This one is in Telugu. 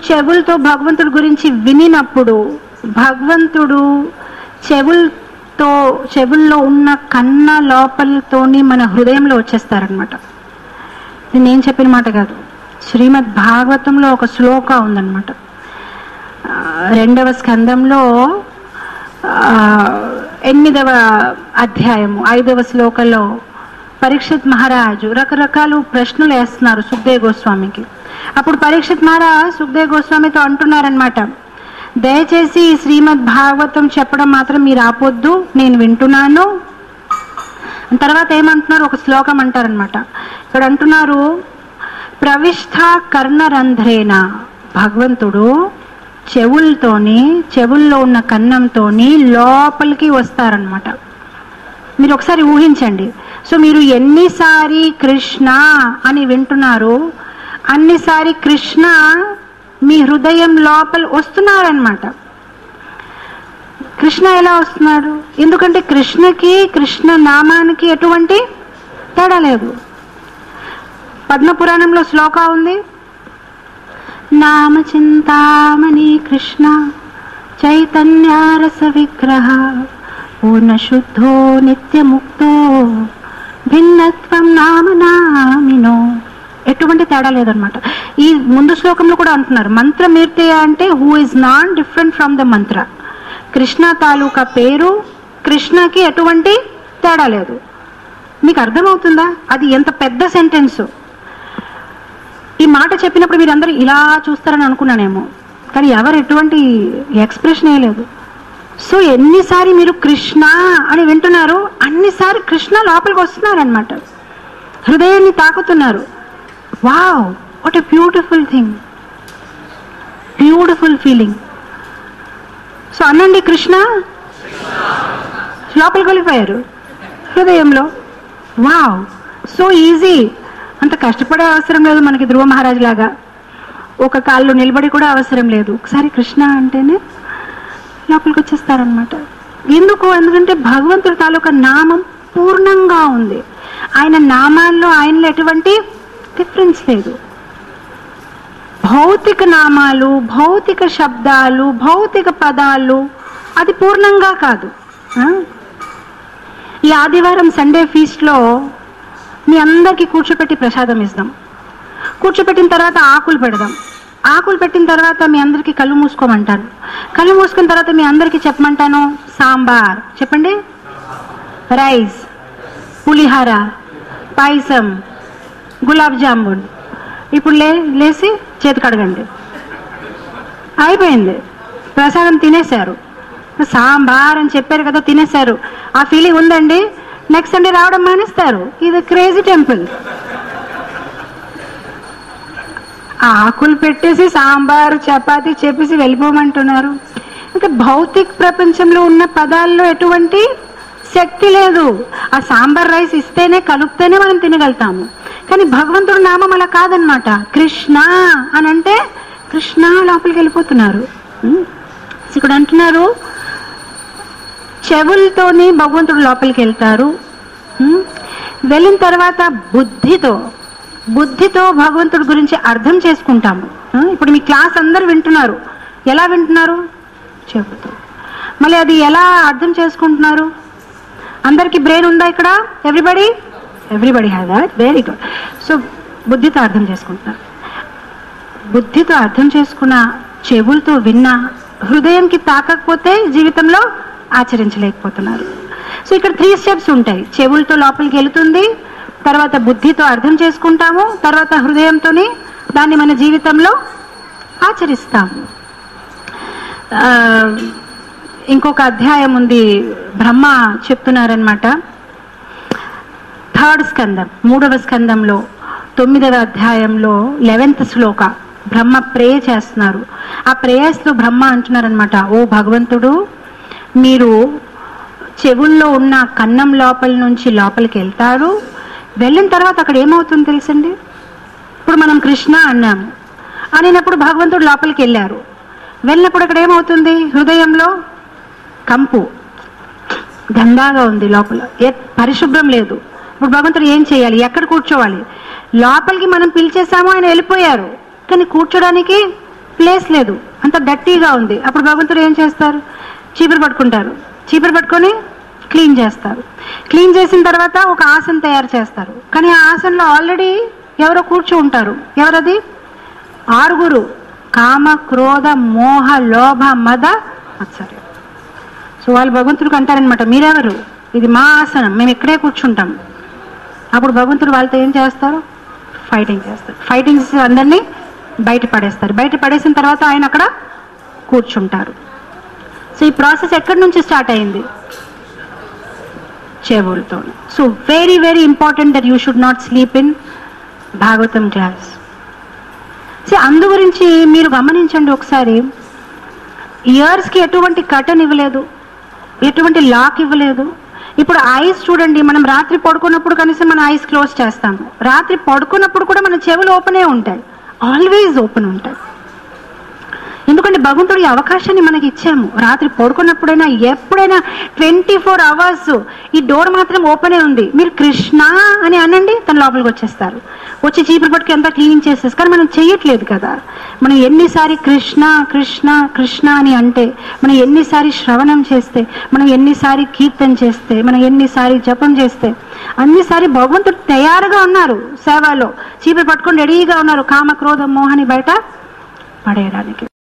చెవులతో భగవంతుడి గురించి వినినప్పుడు భగవంతుడు చెవులతో చెవుల్లో ఉన్న కన్న లోపలతోని మన హృదయంలో వచ్చేస్తారనమాట ఇది నేను చెప్పిన మాట కాదు శ్రీమద్ భాగవతంలో ఒక శ్లోక ఉందన్నమాట ఆ, రెండవ స్కందంలో ఆ, ఎనిమిదవ అధ్యాయము ఐదవ శ్లోకంలో పరీక్షిత్ మహారాజు రకరకాల ప్రశ్నలు వేస్తున్నారు సుఖదేవ్ గోస్వామికి అప్పుడు పరీక్షిత్ మహారాజ్ సుఖదేవ్ గోస్వామితో అంటున్నారనమాట దయచేసి ఈ శ్రీమద్ భాగవతం చెప్పడం మాత్రం మీరు ఆపొద్దు నేను వింటున్నాను తర్వాత ఏమంటున్నారు ఒక శ్లోకం అంటారనమాట ఇక్కడ అంటున్నారు ప్రవిష్ట కర్ణరంధ్రేన భగవంతుడు చెవులతోని చెవుల్లో ఉన్న కన్నంతోని లోపలికి వస్తారనమాట మీరు ఒకసారి ఊహించండి సో మీరు ఎన్నిసారి కృష్ణ అని వింటున్నారు అన్నిసారి కృష్ణ మీ హృదయం లోపల వస్తున్నారనమాట కృష్ణ ఎలా వస్తున్నాడు ఎందుకంటే కృష్ణకి కృష్ణ నామానికి ఎటువంటి తేడా లేదు పద్మపురాణంలో శ్లోక ఉంది నామ చింతామణి కృష్ణ చైతన్యారస విగ్రహ పూర్ణ శుద్ధో నిత్యముక్తో భిన్నత్వం నామ నామినో ఎటువంటి తేడా లేదనమాట ఈ ముందు శ్లోకంలో కూడా అంటున్నారు మంత్రమీర్తయ అంటే who is non different from the మంత్ర కృష్ణ తాలూకా పేరు కృష్ణకి ఎటువంటి తేడా లేదు మీకు అర్థమవుతుందా అది ఎంత పెద్ద సెంటెన్స్ ఈ మాట చెప్పినప్పుడు మీరందరూ ఇలా చూస్తారని అనుకున్నానేమో కానీ ఎవరు ఎటువంటి ఎక్స్ప్రెషన్ లేదు సో ఎన్నిసారి మీరు కృష్ణ అని వింటున్నారు అన్నిసారి కృష్ణ లోపలికి వస్తున్నారనమాట హృదయాన్ని తాకుతున్నారు wow what a beautiful thing beautiful feeling so అనండి కృష్ణ లోపలికి వెళ్ళిపోయారు హృదయంలో వావ్ సో ఈజీ అంత కష్టపడే అవసరం లేదు మనకి ధ్రువ మహారాజ్ లాగా ఒక కాళ్ళు నిలబడి కూడా అవసరం లేదు ఒకసారి కృష్ణ అంటేనే లోపలికి వచ్చేస్తారనమాట ఎందుకు ఎందుకంటే భగవంతుడి తాలూకా నామం పూర్ణంగా ఉంది ఆయన నామాల్లో ఆయనలో ఎటువంటి డిఫరెన్స్ లేదు భౌతిక నామాలు భౌతిక శబ్దాలు భౌతిక పదాలు అది పూర్ణంగా కాదు ఆ? ఈ ఆదివారం సండే ఫీస్ట్లో మీ అందరికీ కూర్చోపెట్టి ప్రసాదం ఇస్తాం కూర్చోపెట్టిన తర్వాత ఆకులు పెడదాం ఆకులు పెట్టిన తర్వాత మీ అందరికీ కళ్ళు మూసుకోమంటాను కళ్ళు మూసుకున్న తర్వాత మీ అందరికీ చెప్పమంటాను సాంబార్ చెప్పండి రైస్ పులిహార పాయసం గులాబ్ జామున్ ఇప్పుడు లే లేచి చేతి కడగండి అయిపోయింది ప్రసాదం తినేశారు సాంబార్ అని చెప్పారు కదా తినేశారు ఆ ఫీలింగ్ ఉందండి నెక్స్ట్ సండే రావడం మానేస్తారు ఇది క్రేజీ టెంపుల్ ఆకులు పెట్టేసి సాంబార్ చపాతి చెప్పేసి వెళ్ళిపోమంటున్నారు ఇంకా భౌతిక ప్రపంచంలో ఉన్న పదాల్లో ఎటువంటి శక్తి లేదు ఆ సాంబార్ రైస్ ఇస్తేనే కలుపుతేనే మనం తినగలుగుతాము కానీ భగవంతుడు నామం అలా కాదనమాట కృష్ణ అని అంటే కృష్ణ లోపలికి వెళ్ళిపోతున్నారు ఉం? ఇక్కడ అంటున్నారు చెవులతోని భగవంతుడు లోపలికి వెళ్తారు ఉం? వెళ్ళిన తర్వాత బుద్ధితో బుద్ధితో భగవంతుడి గురించి అర్థం చేసుకుంటాము ఉం? ఇప్పుడు మీ క్లాస్ అందరు వింటున్నారు ఎలా వింటున్నారు చెబుతూ మళ్ళీ అది ఎలా అర్థం చేసుకుంటున్నారు అందరికి బ్రెయిన్ ఉందా ఇక్కడ everybody everybody have that very good so బుద్ధితో అర్థం చేసుకుంటున్నారు బుద్ధితో అర్థం చేసుకున్న చెవులతో విన్న హృదయంకి తాకకపోతే జీవితంలో ఆచరించలేకపోతున్నారు సో ఇక్కడ త్రీ స్టెప్స్ ఉంటాయి చెవులతో లోపలికి వెళుతుంది తర్వాత బుద్ధితో అర్థం చేసుకుంటాము తర్వాత హృదయంతోని దాన్ని మన జీవితంలో ఆచరిస్తాము ఆ, ఇంకొక అధ్యాయం ఉంది బ్రహ్మ చెప్తున్నారనమాట థర్డ్ స్కందం మూడవ స్కందంలో తొమ్మిదవ అధ్యాయంలో లెవెన్త్ శ్లోక బ్రహ్మ ప్రే చేస్తున్నారు ఆ ప్రేయర్స్లో బ్రహ్మ అంటున్నారనమాట ఓ భగవంతుడు మీరు చెవుల్లో ఉన్న కన్నం లోపల నుంచి లోపలికి వెళ్తారు వెళ్ళిన తర్వాత అక్కడ ఏమవుతుంది తెలుసండి ఇప్పుడు మనం కృష్ణ అన్నాము అనినప్పుడు భగవంతుడు లోపలికి వెళ్ళారు వెళ్ళినప్పుడు అక్కడ ఏమవుతుంది హృదయంలో కంపు గందాగా ఉంది లోపల ఏ పరిశుభ్రం లేదు ఇప్పుడు భగవంతుడు ఏం చేయాలి ఎక్కడ కూర్చోవాలి లోపలికి మనం పిలిచేసాము ఆయన వెళ్ళిపోయారు కానీ కూర్చోడానికి ప్లేస్ లేదు అంత డట్టీగా ఉంది అప్పుడు భగవంతుడు ఏం చేస్తారు చీపురు పట్టుకుంటారు చీపురు పట్టుకొని క్లీన్ చేస్తారు క్లీన్ చేసిన తర్వాత ఒక ఆసన తయారు చేస్తారు కానీ ఆ ఆసనలో ఆల్రెడీ ఎవరో కూర్చో ఉంటారు ఎవరది ఆరుగురు కామ క్రోధ మోహ లోభ మద మత్సర్యం సో వాళ్ళు భగవంతుడికి అంటారనమాట మీరెవరు ఇది మా ఆసనం మేము ఇక్కడే కూర్చుంటాం అప్పుడు భగవంతుడు వాళ్ళతో ఏం చేస్తారు ఫైటింగ్ చేస్తారు ఫైటింగ్స్ అందరినీ బయట పడేస్తారు బయట పడేసిన తర్వాత ఆయన అక్కడ కూర్చుంటారు సో ఈ ప్రాసెస్ ఎక్కడి నుంచి స్టార్ట్ అయింది చెవులతో so very very important that you should not sleep in Bhagavatam class so అందు గురించి మీరు గమనించండి ఒకసారి ఇయర్స్కి ఎటువంటి కటన్ ఇవ్వలేదు ఎటువంటి లాక్ ఇవ్వలేదు ఇప్పుడు ఐస్ చూడండి మనం రాత్రి పడుకున్నప్పుడు కనీసం మన ఐస్ క్లోజ్ చేస్తాము రాత్రి పడుకున్నప్పుడు కూడా మన చెవులు ఓపెనే ఉంటాయి ఆల్వేస్ ఓపెన్ ఉంటాయి ఎందుకంటే భగవంతుడు ఈ అవకాశాన్ని మనకి ఇచ్చాము రాత్రి పడుకున్నప్పుడైనా ఎప్పుడైనా ట్వంటీ ఫోర్ అవర్స్ ఈ డోర్ మాత్రం ఓపెనే ఉంది మీరు కృష్ణ అని అనండి తన లోపలికి వచ్చేస్తారు వచ్చి చీపురు పట్టుకు ఎంత క్లీన్ చేసేసి కానీ మనం చెయ్యట్లేదు కదా మనం ఎన్నిసారి కృష్ణ కృష్ణ కృష్ణ అని అంటే మనం ఎన్నిసారి శ్రవణం చేస్తే మనం ఎన్నిసారి కీర్తన చేస్తే మనం ఎన్నిసారి జపం చేస్తే అన్నిసారి భగవంతుడు తయారుగా ఉన్నారు సేవలో చీపురు పట్టుకొని రెడీగా ఉన్నారు కామ క్రోధ మోహని బయట పడేయడానికి